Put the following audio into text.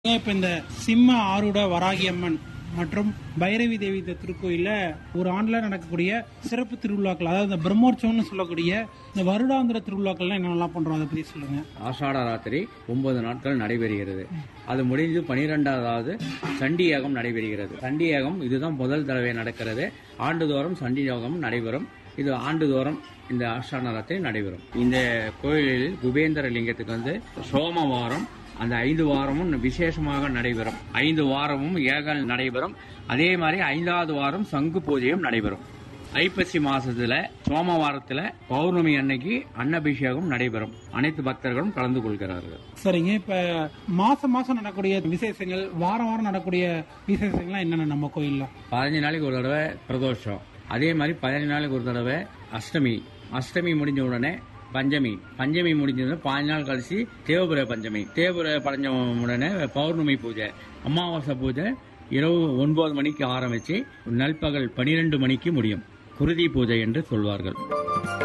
இப்ப இந்த சிம்ம ஆருட வராகி அம்மன் மற்றும் பைரவி தேவி இந்த திருக்கோயில்ல ஒரு ஆண்டுல நடக்கக்கூடிய சிறப்பு திருவிழாக்கள் அதாவது இந்த பிரம்மோற்சவம்னு சொல்லக்கூடிய இந்த வருடாந்திர திருவிழாக்கள்லாம் என்னென்னலாம் பண்றோம் அதை பத்தி சொல்லுங்க ஆஷாட ராத்திரி ஒன்பது நாட்கள் நடைபெறுகிறது அது முடிந்து பனிரெண்டாவது சண்டி யாகம் நடைபெறுகிறது சண்டி யாகம் இதுதான் முதல் தடவை நடக்கிறது ஆண்டுதோறும் சண்டி யாகம் நடைபெறும் இது ஆண்டுதோறும் இந்த ஆஷாட ராத்திரி நடைபெறும் இந்த கோயிலில் குபேந்திர லிங்கத்துக்கு வந்து சோமவாரம் அந்த ஐந்து வாரமும் விசேஷமாக நடைபெறும் ஐந்து வாரமும் ஏகல் நடைபெறும் அதே மாதிரி ஐந்தாவது வாரம் சங்கு பூஜையும் நடைபெறும் ஐப்பசி மாசத்துல சோமவாரத்துல பௌர்ணமி அன்னைக்கு அன்னபிஷேகம் நடைபெறும் அனைத்து பக்தர்களும் கலந்து கொள்கிறார்கள் சரிங்க இப்ப மாசம் மாசம் நடக்கக்கூடிய விசேஷங்கள் வாரம் வாரம் நடக்கக்கூடிய விசேஷங்கள்லாம் என்னென்ன நம்ம கோயில்ல பதினஞ்சு நாளைக்கு ஒரு தடவை பிரதோஷம் அதே மாதிரி பதினஞ்சு நாளைக்கு ஒரு தடவை அஷ்டமி அஷ்டமி முடிஞ்ச உடனே பஞ்சமி பஞ்சமி முடிஞ்சது பாஞ்சு நாள் கழிச்சு தேவபுர பஞ்சமி தேவபுர பஞ்சமி உடனே பௌர்ணமி பூஜை அமாவாசை பூஜை இரவு ஒன்பது மணிக்கு ஆரம்பிச்சு நல்பகல் பனிரெண்டு மணிக்கு முடியும் குருதி பூஜை என்று சொல்வார்கள்